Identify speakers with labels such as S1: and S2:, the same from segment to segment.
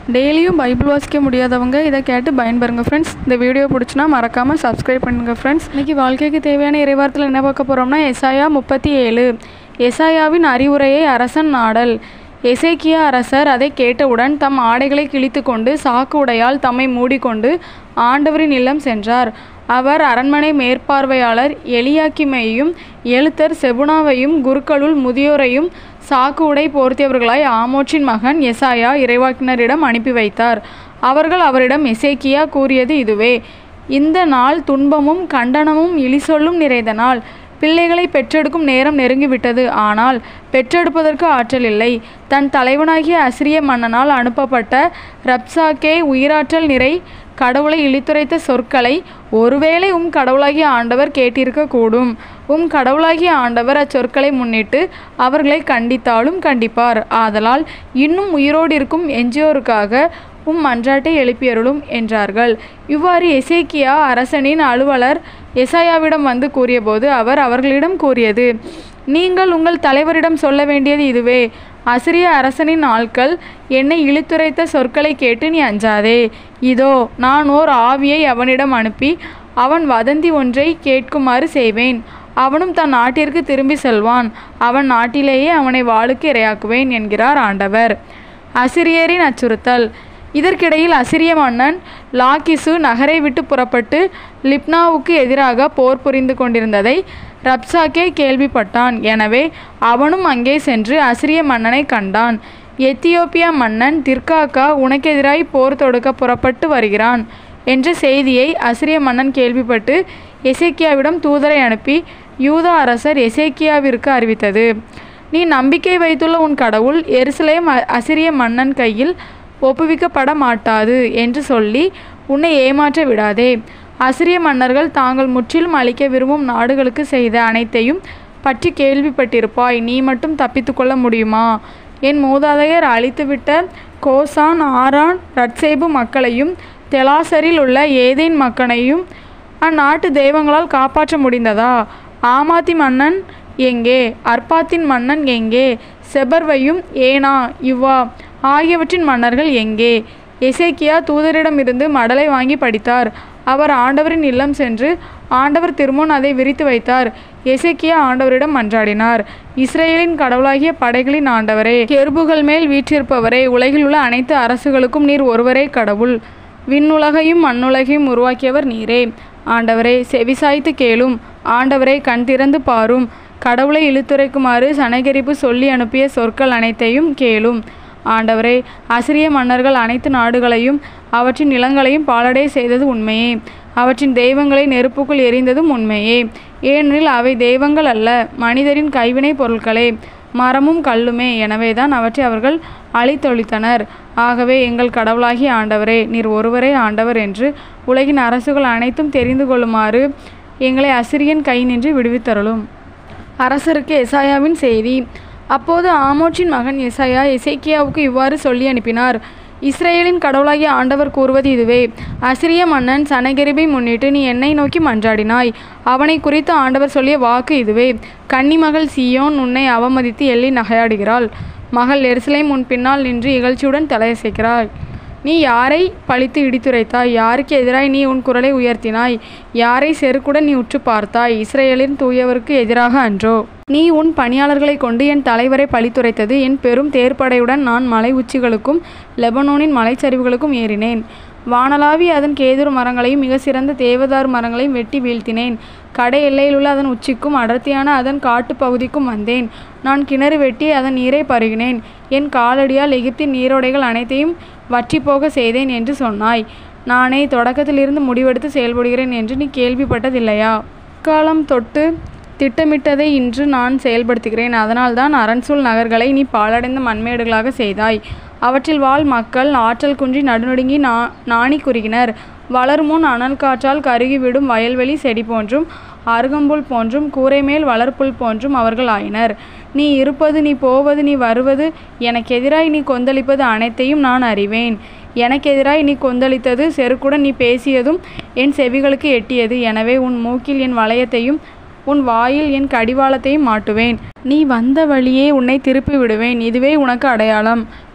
S1: டெய்லியும் பைபிள் வாசிக்க முடியாதவங்க இதை கேட்டு பயன்பெறுங்க ஃப்ரெண்ட்ஸ் இந்த வீடியோ பிடிச்சினா மறக்காமல் சப்ஸ்கிரைப் பண்ணுங்க ஃப்ரெண்ட்ஸ் இன்றைக்கி வாழ்க்கைக்கு தேவையான இறைவார்த்தையில் என்ன பார்க்க போகிறோம்னா எசாயா முப்பத்தி ஏழு எசாயாவின் அறிவுரையை அரசன் நாடல் எசேக்கியா அரசர் அதை கேட்டவுடன் தம் ஆடைகளை கிழித்து கொண்டு சாக்கு உடையால் தம்மை மூடிக்கொண்டு ஆண்டவரின் இல்லம் சென்றார் அவர் அரண்மனை மேற்பார்வையாளர் எலியாக்கிமையும் எழுத்தர் செபுனாவையும் குருக்களுள் முதியோரையும் சாக்கு உடை போர்த்தியவர்களாய் ஆமோச்சின் மகன் எசாயா இறைவாக்கினரிடம் அனுப்பி வைத்தார் அவர்கள் அவரிடம் எசேக்கியா கூறியது இதுவே இந்த நாள் துன்பமும் கண்டனமும் இழிசொல்லும் நிறைந்த நாள் பிள்ளைகளை பெற்றெடுக்கும் நேரம் நெருங்கிவிட்டது ஆனால் பெற்றெடுப்பதற்கு ஆற்றல் இல்லை தன் தலைவனாகிய அசிரிய மன்னனால் அனுப்பப்பட்ட ரப்சாக்கே உயிராற்றல் நிறை கடவுளை இழித்துரைத்த சொற்களை ஒருவேளை உம் கடவுளாகிய ஆண்டவர் கேட்டிருக்க கூடும் உம் கடவுளாகிய ஆண்டவர் அச்சொற்களை முன்னிட்டு அவர்களை கண்டித்தாலும் கண்டிப்பார் ஆதலால் இன்னும் உயிரோடு இருக்கும் எஞ்சியோருக்காக உம் மன்றாட்டை எழுப்பியருளும் என்றார்கள் இவ்வாறு எசேக்கியா அரசனின் அலுவலர் எசாயாவிடம் வந்து கூறியபோது அவர் அவர்களிடம் கூறியது நீங்கள் உங்கள் தலைவரிடம் சொல்ல வேண்டியது இதுவே அசிரிய அரசனின் ஆட்கள் என்னை இழித்துரைத்த சொற்களை கேட்டு நீ அஞ்சாதே இதோ நான் ஓர் ஆவியை அவனிடம் அனுப்பி அவன் வதந்தி ஒன்றை கேட்குமாறு செய்வேன் அவனும் தன் நாட்டிற்கு திரும்பி செல்வான் அவன் நாட்டிலேயே அவனை வாளுக்கு இரையாக்குவேன் என்கிறார் ஆண்டவர் அசிரியரின் அச்சுறுத்தல் இதற்கிடையில் அசிரிய மன்னன் லாக்கிசு நகரை விட்டு புறப்பட்டு லிப்னாவுக்கு எதிராக போர் புரிந்து கொண்டிருந்ததை ரப்சாக்கே கேள்விப்பட்டான் எனவே அவனும் அங்கே சென்று அசிரிய மன்னனை கண்டான் எத்தியோப்பியா மன்னன் திர்காக்கா உனக்கெதிராய் போர் தொடுக்க புறப்பட்டு வருகிறான் என்ற செய்தியை அசிரிய மன்னன் கேள்விப்பட்டு எசேக்கியாவிடம் தூதரை அனுப்பி யூதா அரசர் எசேக்கியாவிற்கு அறிவித்தது நீ நம்பிக்கை வைத்துள்ள உன் கடவுள் எருசலேம் அசிரிய மன்னன் கையில் ஒப்புவிக்கப்பட மாட்டாது என்று சொல்லி உன்னை ஏமாற்ற விடாதே அசிரிய மன்னர்கள் தாங்கள் முற்றிலும் அளிக்க விரும்பும் நாடுகளுக்கு செய்த அனைத்தையும் பற்றி கேள்விப்பட்டிருப்பாய் நீ மட்டும் தப்பித்து கொள்ள முடியுமா என் மூதாதையர் அழித்துவிட்ட கோசான் ஆரான் ரட்சேபு மக்களையும் தெலாசரில் உள்ள ஏதேன் மக்களையும் அந்நாட்டு தெய்வங்களால் காப்பாற்ற முடிந்ததா ஆமாத்தி மன்னன் எங்கே அர்பாத்தின் மன்னன் எங்கே செபர்வையும் ஏனா இவ்வா ஆகியவற்றின் மன்னர்கள் எங்கே எசேக்கியா தூதரிடமிருந்து மடலை வாங்கி படித்தார் அவர் ஆண்டவரின் இல்லம் சென்று ஆண்டவர் திருமுன் அதை விரித்து வைத்தார் எசேக்கியா ஆண்டவரிடம் மன்றாடினார் இஸ்ரேலின் கடவுளாகிய படைகளின் ஆண்டவரே கெருபுகள் மேல் வீற்றிருப்பவரே உலகில் உள்ள அனைத்து அரசுகளுக்கும் நீர் ஒருவரே கடவுள் விண்ணுலகையும் மண்ணுலகையும் உருவாக்கியவர் நீரே ஆண்டவரே செவிசாய்த்து கேளும் ஆண்டவரே கண் திறந்து பாரும் கடவுளை இழுத்துரைக்குமாறு சனகரிப்பு சொல்லி அனுப்பிய சொற்கள் அனைத்தையும் கேளும் ஆண்டவரே அசிரிய மன்னர்கள் அனைத்து நாடுகளையும் அவற்றின் நிலங்களையும் பாலடை செய்தது உண்மையே அவற்றின் தெய்வங்களை நெருப்புக்குள் எரிந்ததும் உண்மையே ஏனெனில் அவை தெய்வங்கள் அல்ல மனிதரின் கைவினை பொருட்களே மரமும் கல்லுமே எனவேதான் அவற்றை அவர்கள் அழித்தொழித்தனர் ஆகவே எங்கள் கடவுளாகிய ஆண்டவரே நீர் ஒருவரே ஆண்டவர் என்று உலகின் அரசுகள் அனைத்தும் தெரிந்து கொள்ளுமாறு எங்களை அசிரியன் கை நின்று விடுவித்தருளும் அரசருக்கு எசாயாவின் செய்தி அப்போது ஆமோச்சின் மகன் எசாயா எசேக்கியாவுக்கு இவ்வாறு சொல்லி அனுப்பினார் இஸ்ரேலின் கடவுளாகிய ஆண்டவர் கூறுவது இதுவே அசிரிய மன்னன் சனகரிபை முன்னிட்டு நீ என்னை நோக்கி மன்றாடினாய் அவனை குறித்து ஆண்டவர் சொல்லிய வாக்கு இதுவே கன்னிமகள் சீயோன் உன்னை அவமதித்து எள்ளி நகையாடுகிறாள் மகள் எருசலேம் உன் பின்னால் நின்று இகழ்ச்சியுடன் தலையசைக்கிறாய் நீ யாரை பழித்து இடித்துரைத்தாய் யாருக்கு எதிராய் நீ உன் குரலை உயர்த்தினாய் யாரை செருக்குடன் நீ உற்று பார்த்தாய் இஸ்ரேலின் தூயவருக்கு எதிராக அன்றோ நீ உன் பணியாளர்களை கொண்டு என் தலைவரை பழித்துரைத்தது என் பெரும் தேர்ப்படையுடன் நான் மலை உச்சிகளுக்கும் லெபனோனின் மலைச்சரிவுகளுக்கும் ஏறினேன் வானலாவி அதன் கேதுரு மரங்களையும் மிக சிறந்த தேவதார் மரங்களையும் வெட்டி வீழ்த்தினேன் கடை எல்லையிலுள்ள அதன் உச்சிக்கும் அடர்த்தியான அதன் காட்டுப் பகுதிக்கும் வந்தேன் நான் கிணறு வெட்டி அதன் நீரை பருகினேன் என் காலடியால் எகிப்தின் நீரோடைகள் அனைத்தையும் வற்றி போக செய்தேன் என்று சொன்னாய் நானே தொடக்கத்திலிருந்து முடிவெடுத்து செயல்படுகிறேன் என்று நீ கேள்விப்பட்டதில்லையா காலம் தொட்டு திட்டமிட்டதை இன்று நான் செயல்படுத்துகிறேன் அதனால்தான் அரண்சூல் நகர்களை நீ பாழடைந்த மண்மேடுகளாக செய்தாய் அவற்றில் வாழ் மக்கள் ஆற்றல் குன்றி நடுநடுங்கி நா நாணி குறுகினர் வளருமுன் அனல் காற்றால் கருகிவிடும் வயல்வெளி செடி போன்றும் அருகம்புல் போன்றும் கூரை மேல் வளர்ப்புல் போன்றும் அவர்கள் ஆயினர் நீ இருப்பது நீ போவது நீ வருவது எனக்கு எதிராய் நீ கொந்தளிப்பது அனைத்தையும் நான் அறிவேன் எனக்கு எதிராய் நீ கொந்தளித்தது செருக்குடன் நீ பேசியதும் என் செவிகளுக்கு எட்டியது எனவே உன் மூக்கில் என் வளையத்தையும் உன் வாயில் என் கடிவாளத்தையும் மாட்டுவேன் நீ வந்த வழியே உன்னை திருப்பி விடுவேன் இதுவே உனக்கு அடையாளம்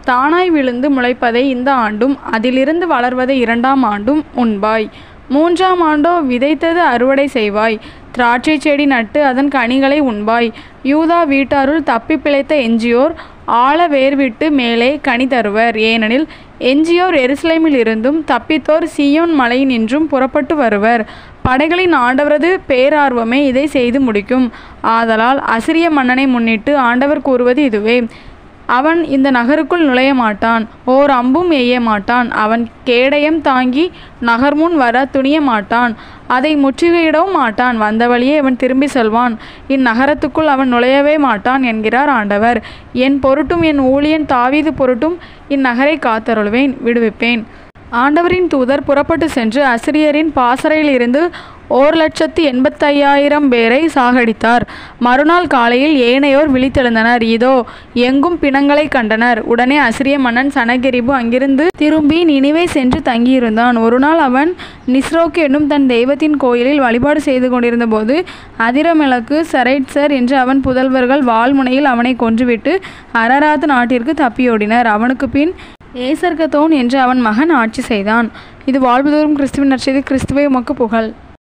S1: தானாய் விழுந்து முளைப்பதை இந்த ஆண்டும் அதிலிருந்து வளர்வதை இரண்டாம் ஆண்டும் உண்பாய் மூன்றாம் ஆண்டோ விதைத்தது அறுவடை செய்வாய் திராட்சை செடி நட்டு அதன் கனிகளை உண்பாய் யூதா வீட்டாருள் தப்பி பிழைத்த எஞ்சியோர் ஆழ வேர்விட்டு மேலே கனி தருவர் ஏனெனில் எஞ்சியோர் எருசலேமில் இருந்தும் தப்பித்தோர் சீயோன் மலையினின்றும் புறப்பட்டு வருவர் படைகளின் ஆண்டவரது பேரார்வமே இதை செய்து முடிக்கும் ஆதலால் அசிரிய மன்னனை முன்னிட்டு ஆண்டவர் கூறுவது இதுவே அவன் இந்த நகருக்குள் நுழைய மாட்டான் ஓர் அம்பும் எய்ய மாட்டான் அவன் கேடயம் தாங்கி நகர் முன் வர துணிய மாட்டான் அதை முற்றுகையிடவும் மாட்டான் வந்த வழியே அவன் திரும்பி செல்வான் இந்நகரத்துக்குள் அவன் நுழையவே மாட்டான் என்கிறார் ஆண்டவர் என் பொருட்டும் என் ஊழியன் தாவீது பொருட்டும் இந்நகரை காத்தருள்வேன் விடுவிப்பேன் ஆண்டவரின் தூதர் புறப்பட்டு சென்று அசிரியரின் பாசறையில் இருந்து ஓர் லட்சத்து எண்பத்தையாயிரம் பேரை சாகடித்தார் மறுநாள் காலையில் ஏனையோர் விழித்தெழுந்தனர் இதோ எங்கும் பிணங்களை கண்டனர் உடனே அசிரிய மன்னன் சனகெரிபு அங்கிருந்து திரும்பி நினைவே சென்று தங்கியிருந்தான் ஒரு நாள் அவன் நிஸ்ரோக் என்னும் தன் தெய்வத்தின் கோயிலில் வழிபாடு செய்து கொண்டிருந்த போது அதிரமிளக்கு சரைட்சர் என்று அவன் புதல்வர்கள் வாள்முனையில் அவனை கொன்றுவிட்டு அரராத் நாட்டிற்கு தப்பியோடினர் அவனுக்கு பின் ஏசர்கத்தோன் என்று அவன் மகன் ஆட்சி செய்தான் இது வாழ்வுதோறும் கிறிஸ்துவின் நற்செய்தி கிறிஸ்துவை உமக்கு புகழ்